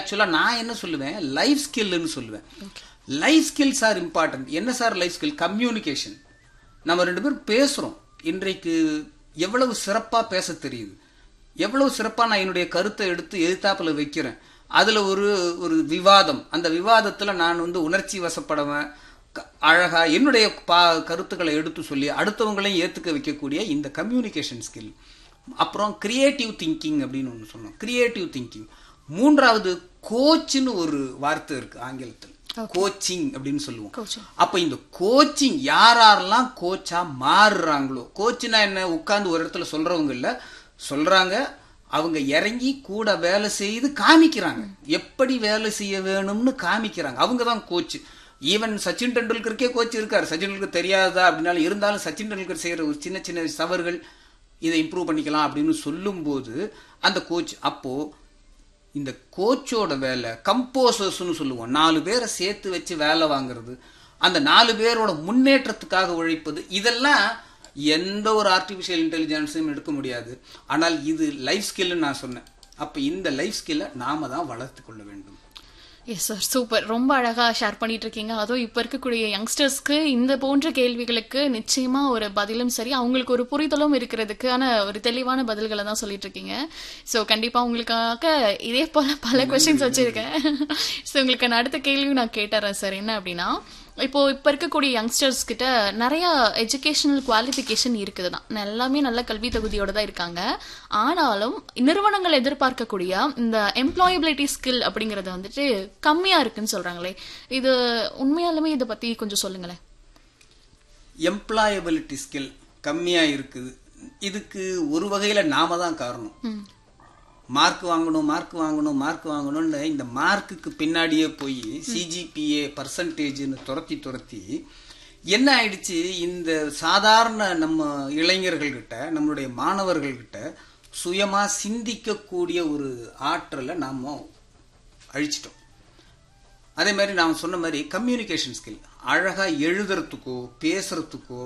ஆக்சுவலாக நான் என்ன சொல்லுவேன் லைஃப் ஸ்கில்னு சொல்லுவேன் லைஃப் ஸ்கில்ஸ் ஆர் இம்பார்ட்டன்ட் என்ன சார் லைஃப் ஸ்கில் கம்யூனிகேஷன் நம்ம ரெண்டு பேரும் பேசுறோம் இன்றைக்கு எவ்வளவு சிறப்பா பேச தெரியுது எவ்வளவு சிறப்பா நான் என்னுடைய கருத்தை எடுத்து எதிர்த்தாப்புல வைக்கிறேன் அதுல ஒரு ஒரு விவாதம் அந்த விவாதத்துல நான் வந்து உணர்ச்சி வசப்படவன் க- அழகா என்னுடைய பா கருத்துக்களை எடுத்து சொல்லி அடுத்தவங்களையும் ஏத்துக்க வைக்கக்கூடிய இந்த கம்யூனிகேஷன் ஸ்கில் அப்புறம் கிரியேட்டிவ் திங்கிங் அப்படின்னு ஒன்று சொன்னோம் கிரியேட்டிவ் திங்கிங் மூன்றாவது கோச்னு ஒரு வார்த்தை இருக்கு ஆங்கிலத்தில் கோச்சிங் அப்படின்னு சொல்லுவோம் Coaching. அப்ப இந்த கோச்சிங் யார் யாரெல்லாம் கோச்சா மாறுறாங்களோ கோச்சுனா என்ன உட்கார்ந்து ஒரு இடத்துல சொல்றவங்க இல்ல சொல்றாங்க அவங்க இறங்கி கூட வேலை செய்து காமிக்கிறாங்க எப்படி வேலை செய்ய வேணும்னு காமிக்கிறாங்க அவங்க தான் கோச் ஈவன் சச்சின் டெண்டுல்கருக்கே கோச் இருக்காரு சச்சின் டெண்டுல்கர் தெரியாதா அப்படின்னாலும் இருந்தாலும் சச்சின் டெண்டுல்கர் செய்யற ஒரு சின்ன சின்ன தவறுகள் இதை இம்ப்ரூவ் பண்ணிக்கலாம் அப்படின்னு சொல்லும்போது அந்த கோச் அப்போ இந்த கோச்சோட வேலை கம்போசர்ஸ்னு சொல்லுவோம் நாலு பேரை சேர்த்து வச்சு வேலை வாங்குறது அந்த நாலு பேரோட முன்னேற்றத்துக்காக உழைப்பது இதெல்லாம் எந்த ஒரு ஆர்டிஃபிஷியல் இன்டெலிஜென்ஸையும் எடுக்க முடியாது ஆனால் இது லைஃப் ஸ்கில்னு நான் சொன்னேன் அப்ப இந்த லைஃப் ஸ்கில்லை நாம தான் வளர்த்து கொள்ள வேண்டும் எஸ் சார் சூப்பர் ரொம்ப அழகா ஷேர் பண்ணிட்டு இருக்கீங்க அதுவும் இப்ப இருக்கக்கூடிய யங்ஸ்டர்ஸ்க்கு இந்த போன்ற கேள்விகளுக்கு நிச்சயமா ஒரு பதிலும் சரி அவங்களுக்கு ஒரு புரிதலும் இருக்கிறதுக்கான ஒரு தெளிவான பதில்களை தான் சொல்லிட்டு இருக்கீங்க ஸோ கண்டிப்பா உங்களுக்காக இதே போல பல கொஸ்டின்ஸ் வச்சிருக்கேன் ஸோ உங்களுக்கு நான் அடுத்த கேள்வியும் நான் கேட்டுறேன் சார் என்ன அப்படின்னா இப்போ இப்ப இருக்கக்கூடிய யங்ஸ்டர்ஸ் கிட்ட நிறைய எஜுகேஷனல் குவாலிஃபிகேஷன் இருக்குது தான் எல்லாமே நல்ல கல்வி தகுதியோட தான் இருக்காங்க ஆனாலும் நிறுவனங்கள் எதிர்பார்க்கக்கூடிய இந்த எம்ப்ளாயபிலிட்டி ஸ்கில் அப்படிங்கறது வந்துட்டு கம்மியா இருக்குன்னு சொல்றாங்களே இது உண்மையாலுமே இதை பத்தி கொஞ்சம் சொல்லுங்களேன் எம்ப்ளாயபிலிட்டி ஸ்கில் கம்மியா இருக்குது இதுக்கு ஒரு வகையில நாம தான் காரணம் மார்க் வாங்கணும் மார்க் வாங்கணும் மார்க் வாங்கணும்னு இந்த மார்க்குக்கு பின்னாடியே போய் சிஜிபிஏ பர்சன்டேஜ்னு துரத்தி துரத்தி என்ன ஆயிடுச்சு இந்த சாதாரண நம்ம இளைஞர்கள்கிட்ட நம்மளுடைய மாணவர்கள்கிட்ட சுயமா சிந்திக்கக்கூடிய ஒரு ஆற்றலை நாம அழிச்சிட்டோம் அதே மாதிரி நான் சொன்ன மாதிரி கம்யூனிகேஷன் ஸ்கில் அழகா எழுதுறதுக்கோ பேசுறதுக்கோ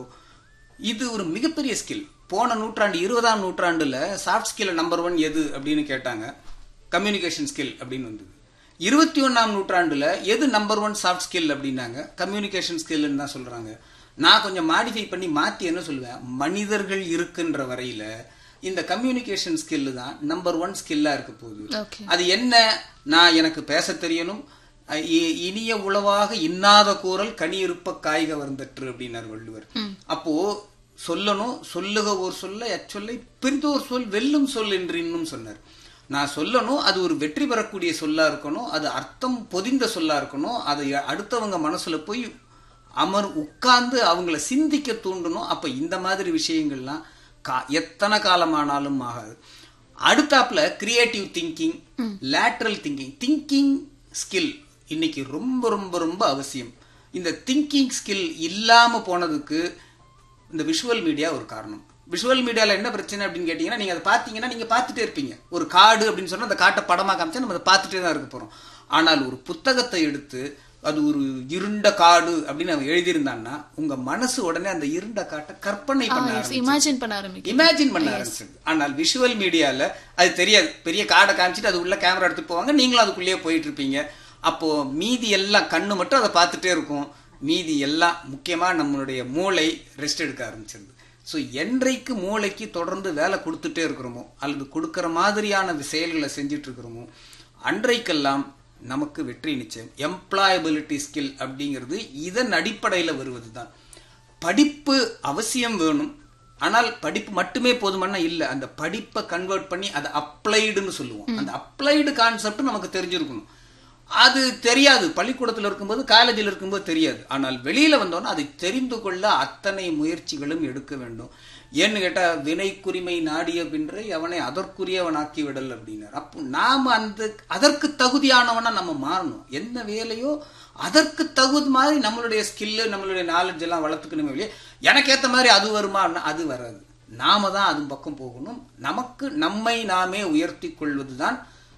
இது ஒரு மிகப்பெரிய ஸ்கில் போன நூற்றாண்டு இருபதாம் நூற்றாண்டுல சாஃப்ட் ஸ்கில் நம்பர் ஒன் எது அப்படின்னு கேட்டாங்க கம்யூனிகேஷன் ஸ்கில் அப்படின்னு வந்தது இருபத்தி ஒன்னாம் நூற்றாண்டுல எது நம்பர் ஒன் சாஃப்ட் ஸ்கில் அப்படின்னாங்க கம்யூனிகேஷன் ஸ்கில்னு தான் சொல்றாங்க நான் கொஞ்சம் மாடிஃபை பண்ணி மாத்தி என்ன சொல்லுவேன் மனிதர்கள் இருக்கின்ற வரையில இந்த கம்யூனிகேஷன் ஸ்கில் தான் நம்பர் ஒன் ஸ்கில்லா இருக்க போகுது ஓகே அது என்ன நான் எனக்கு பேச தெரியணும் அஹ் இ- இனிய உளவாக இன்னாத கூறல் கனி இருப்ப காய்க வருந்தற்று அப்படின்னார் வள்ளுவர் அப்போ சொல்லணும் சொல்லுக ஒரு சொல்ல எச்சொல்லை பிரிந்தோர் சொல் வெல்லும் சொல் என்று இன்னும் சொன்னார் நான் சொல்லணும் அது ஒரு வெற்றி பெறக்கூடிய சொல்லா இருக்கணும் அது அர்த்தம் பொதிந்த சொல்லா இருக்கணும் அதை அடுத்தவங்க மனசுல போய் அமர் உட்கார்ந்து அவங்கள சிந்திக்க தூண்டணும் அப்ப இந்த மாதிரி விஷயங்கள்லாம் கா- எத்தனை காலமானாலும் ஆகாது அடுத்தாப்புல creative thinking lateral thinking thinking skill இன்னைக்கு ரொம்ப ரொம்ப ரொம்ப அவசியம் இந்த திங்கிங் ஸ்கில் இல்லாம போனதுக்கு இந்த விஷுவல் மீடியா ஒரு காரணம் விஷுவல் மீடியால என்ன பிரச்சனை அப்படின்னு கேட்டீங்கன்னா நீங்க அதை பார்த்தீங்கன்னா நீங்க பார்த்துட்டே இருப்பீங்க ஒரு காடு அப்படின்னு சொன்னா அந்த காட்டை படமா காமிச்சா நம்ம அதை பார்த்துட்டே தான் இருக்க போறோம் ஆனால் ஒரு புத்தகத்தை எடுத்து அது ஒரு இருண்ட காடு அப்படின்னு அவன் எழுதியிருந்தான்னா உங்க மனசு உடனே அந்த இருண்ட காட்டை கற்பனை பண்ண ஆரம்பிச்சிடும். இமேஜின் பண்ண ஆரம்பிக்கும் இமேஜின் பண்ண ஆரம்பிச்சது ஆனால் விஷுவல் மீடியால அது தெரியாது பெரிய காடை காமிச்சிட்டு அது உள்ள கேமரா எடுத்து போவாங்க நீங்களும் அதுக்குள்ளேயே போயிட்டு இருப்பீங்க அப்போ மீதி எல்லாம் கண்ணு மட்டும் அதை பார்த்துட்டே இருக்கும் மீதி எல்லாம் முக்கியமா நம்மளுடைய மூளை ரெஸ்ட் எடுக்க ஆரம்பிச்சிருது ஸோ என்றைக்கு மூளைக்கு தொடர்ந்து வேலை கொடுத்துட்டே இருக்கிறோமோ அல்லது கொடுக்கிற மாதிரியான செயல்களை செஞ்சுட்டு இருக்கிறோமோ அன்றைக்கெல்லாம் நமக்கு வெற்றி நிச்சயம் எம்ப்ளாயபிலிட்டி ஸ்கில் அப்படிங்கிறது இதன் அடிப்படையில் வருவதுதான் படிப்பு அவசியம் வேணும் ஆனால் படிப்பு மட்டுமே போதுமான இல்ல அந்த படிப்பை கன்வெர்ட் பண்ணி அதை அப்ளைடுன்னு சொல்லுவோம் அந்த அப்ளைடு கான்செப்ட் நமக்கு தெரிஞ்சிருக்கணும் அது தெரியாது பள்ளிக்கூடத்தில் இருக்கும்போது காலேஜில் இருக்கும்போது தெரியாது ஆனால் வெளியில வந்தோன்னா அதை தெரிந்து கொள்ள அத்தனை முயற்சிகளும் எடுக்க வேண்டும் ஏன்னு கேட்டா வினைக்குரிமை நாடிய பின்றை அவனை அதற்குரியவனாக்கி விடல் அப்படின்னார் அப்போ நாம அந்த அதற்கு தகுதியானவனா நம்ம மாறணும் என்ன வேலையோ அதற்கு தகுதி மாதிரி நம்மளுடைய ஸ்கில்லு நம்மளுடைய நாலேஜ் எல்லாம் வளர்த்துக்கணுமே வெளியே எனக்கு ஏத்த மாதிரி அது வருமா அது வராது நாம தான் அது பக்கம் போகணும் நமக்கு நம்மை நாமே உயர்த்தி கொள்வதுதான்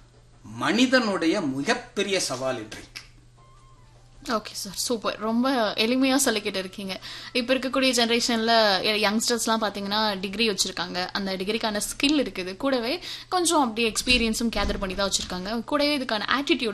மனிதனுடைய மிகப்பெரிய சவால் இன்றைக்கு ஓகே சார் சூப்பர் ரொம்ப எளிமையா சொல்லிக்கிட்டு இருக்கீங்க இப்ப இருக்கக்கூடிய ஜென்ரேஷன்ல யங்ஸ்டர்ஸ்லாம் பாத்தீங்கன்னா டிகிரி வச்சிருக்காங்க அந்த டிகிரிக்கான ஸ்கில் இருக்குது கூடவே கொஞ்சம் அப்படியே எக்ஸ்பீரியன்ஸும் கேதர் பண்ணி தான் வச்சிருக்காங்க கூடவே இதுக்கான ஆட்டிடியூட்